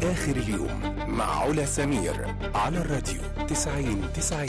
آخر اليوم مع علا سمير على الراديو 90 90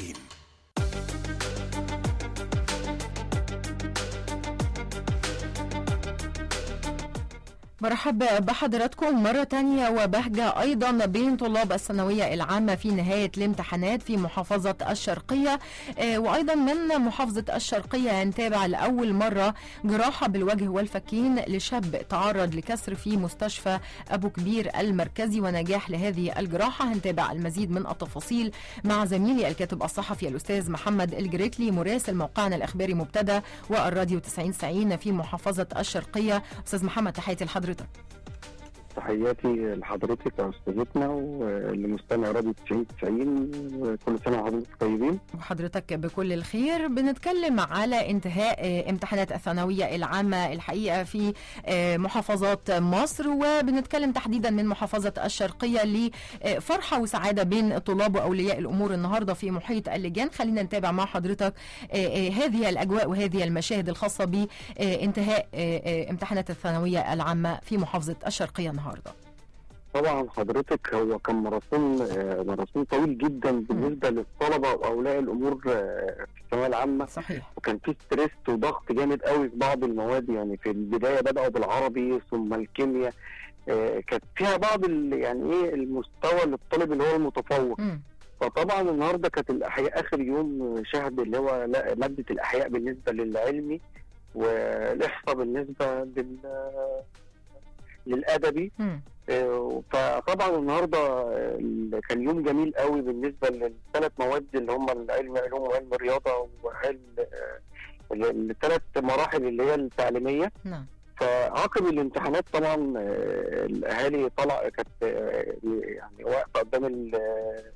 مرحب بحضراتكم مرة تانية وبهجة أيضا بين طلاب الثانوية العامة في نهاية الامتحانات في محافظة الشرقية آه، وأيضا من محافظة الشرقية نتابع لأول مرة جراحة بالوجه والفكين لشاب تعرض لكسر في مستشفى أبو كبير المركزي ونجاح لهذه الجراحة هنتابع المزيد من التفاصيل مع زميلي الكاتب الصحفي الأستاذ محمد الجريتلي مراسل موقعنا الإخباري مبتدى والراديو 90 90 في محافظة الشرقية أستاذ محمد تحياتي لحضرتك تحياتي لحضرتك يا استاذتنا ولمستمع راديو 90 90 وكل سنه وحضرتك طيبين وحضرتك بكل الخير بنتكلم على انتهاء آه، امتحانات الثانوية العامة الحقيقة في آه، محافظات مصر وبنتكلم تحديدا من محافظة الشرقية لفرحة وسعادة بين الطلاب وأولياء الأمور النهاردة في محيط اللجان خلينا نتابع مع حضرتك آه، آه، هذه الأجواء وهذه المشاهد الخاصة بانتهاء امتحانات الثانوية العامة في محافظة الشرقية النهاردة طبعا حضرتك هو كان ماراثون آه، ماراثون طويل جدا بالنسبه للطلبه واولياء الامور آه، في الثانويه العامه صحيح وكان في ستريس وضغط جامد قوي في بعض المواد يعني في البدايه بداوا بالعربي ثم الكيمياء آه، كانت فيها بعض ال- يعني ايه المستوى للطالب اللي هو المتفوق مم. فطبعا النهارده كانت الاحياء اخر يوم شهد اللي هو لا- ماده الاحياء بالنسبه للعلمي والاحصاء بالنسبه لل للادبي مم. آه، فطبعا النهارده آه، كان يوم جميل قوي بالنسبه للثلاث مواد اللي هم العلم علوم وعلم رياضه وعلم آه، الثلاث مراحل اللي هي التعليميه نعم فعقب الامتحانات طبعا آه، الاهالي طلع كانت آه، يعني واقفه قدام ال- آه،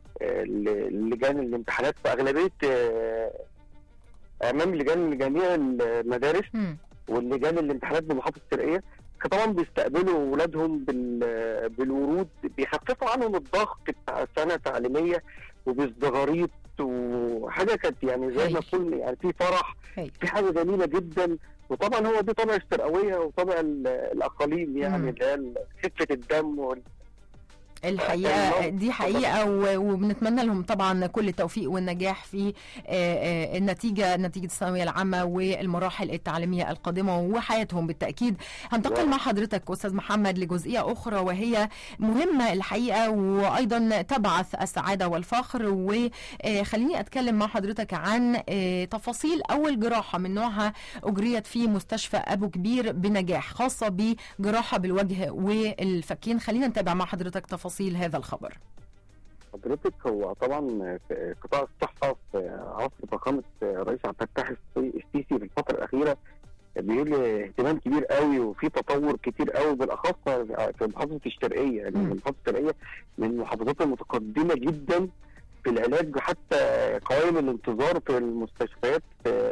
اللجان الامتحانات في اغلبيه آه، امام لجان جميع المدارس مم. واللجان الامتحانات بمحافظه الشرقيه كان طبعا بيستقبلوا اولادهم بال- بالورود بيخففوا عنهم الضغط بتاع سنه تعليميه وبالزغاريط وحاجه كانت يعني زي ما هايل. تكون يعني في فرح هايل. في حاجه جميله جدا وطبعا هو دي طبع الشرقويه وطبع ال- الاقاليم يعني مم. اللي هي خفه الدم وال- الحقيقه كان دي حقيقه و- وبنتمنى لهم طبعا كل التوفيق والنجاح في آه، آه، النتيجه نتيجه الثانويه العامه والمراحل التعليميه القادمه وحياتهم بالتاكيد هنتقل نعم. مع حضرتك استاذ محمد لجزئيه اخرى وهي مهمه الحقيقه وايضا تبعث السعاده والفخر وخليني اتكلم مع حضرتك عن آه، تفاصيل اول جراحه من نوعها اجريت في مستشفى ابو كبير بنجاح خاصه بجراحه بالوجه والفكين خلينا نتابع مع حضرتك تفاصيل هذا الخبر حضرتك هو طبعا في قطاع الصحه في عصر فخامه الرئيس عبد الفتاح السيسي في الفتره الاخيره بيقول اهتمام كبير قوي وفي تطور كتير قوي بالاخص في محافظه الشرقيه يعني مم. محافظه الشرقيه من المحافظات المتقدمه جدا في العلاج حتى قوائم الانتظار في المستشفيات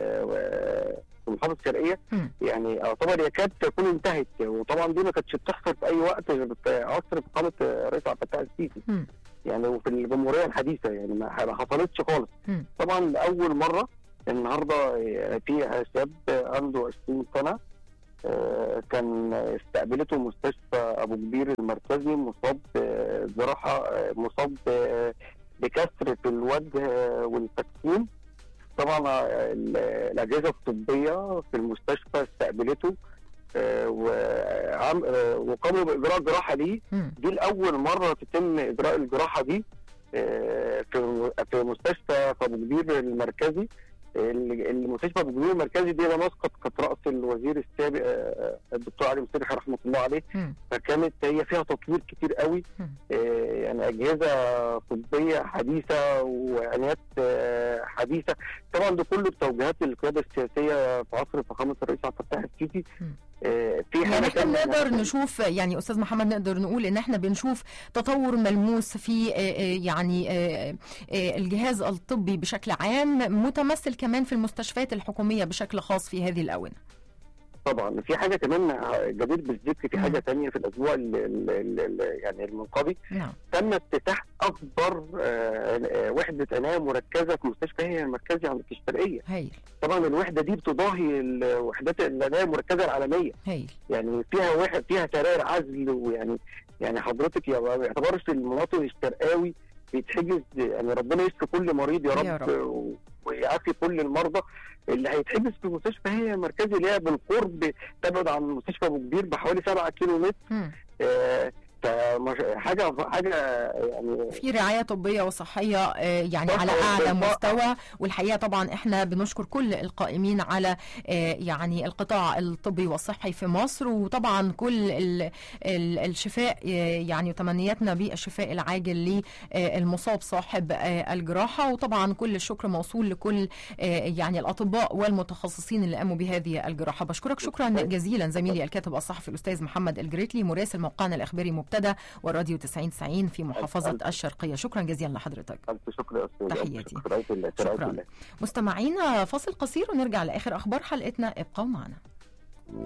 في في المحافظه الشرقيه مم. يعني يعتبر يكاد تكون انتهت وطبعا دي ما كانتش بتحصل في اي وقت غير في عصر فخامه الرئيس عبد الفتاح السيسي مم. يعني وفي الجمهوريه الحديثه يعني ما ما حصلتش خالص مم. طبعا لاول مره النهارده في شاب عنده 20 سنه آه، كان استقبلته مستشفى ابو كبير المركزي مصاب آه، جراحه آه، مصاب آه، بكسر في الوجه آه، والفكين طبعا آه، ال- الاجهزه الطبيه في المستشفى استقبلته آه، وعم- آه، وقاموا باجراء جراحه ليه مم. دي لاول مره تتم اجراء الجراحه دي آه، في في مستشفى ابو كبير المركزي ال- المستشفى ابو كبير المركزي دي انا مسقط كانت راس الوزير السابق آه، الدكتور علي مصطفى رحمه الله عليه مم. فكانت هي فيها تطوير كتير قوي مم. آه، يعني اجهزه طبيه حديثه وعنايات آه، حديثه طبعا ده كله بتوجيهات القياده السياسيه في عصر فخامه الرئيس عبد الفتاح السيسي مم. آه، في يعني حاجه احنا تانية نقدر نشوف يعني استاذ محمد نقدر نقول ان احنا بنشوف تطور ملموس في آه، آه، يعني آه، آه، الجهاز الطبي بشكل عام متمثل كمان في المستشفيات الحكوميه بشكل خاص في هذه الاونه طبعا في حاجه كمان جدير بالذكر في مم. حاجه تانية في الاسبوع ال ال ال ال يعني المنقضي نعم تم افتتاح اكبر آه، آه، وحده عنايه مركزه في مستشفى هي المركزي عند الشرقيه هايل طبعا الوحده دي بتضاهي الوحدات العنايه المركزه العالميه هايل يعني فيها واحد فيها سراير عزل ويعني يعني حضرتك يا ما يعتبرش المواطن الشرقاوي بيتحجز يعني ربنا يشفي كل مريض يا رب, يا رب. و- ويعافي كل المرضى اللي هيتحجز في مستشفى هي المركزي اللي هي بالقرب تبعد عن مستشفى ابو كبير بحوالي 7 كيلو متر مم. آه، فمش- حاجه حاجه يعني في رعايه طبيه وصحيه آه، يعني طبعاً، على اعلى بالطبع. مستوى والحقيقه طبعا احنا بنشكر كل القائمين على آه، يعني القطاع الطبي والصحي في مصر وطبعا كل ال- ال- الشفاء آه، يعني تمنياتنا بالشفاء العاجل للمصاب صاحب آه، الجراحه وطبعا كل الشكر موصول لكل آه، يعني الاطباء والمتخصصين اللي قاموا بهذه الجراحه بشكرك شكرا جزيلا زميلي الكاتب الصحفي الاستاذ محمد الجريتلي مراسل موقعنا الاخباري مبتدى والراديو 90 90 في محافظه ألف- الشرقيه شكرا جزيلا لحضرتك الف شكر يا استاذ ألف تحياتي. شكر رعايه الله في رعاية شكراً. الله مستمعينا فاصل قصير ونرجع لاخر اخبار حلقتنا ابقوا معنا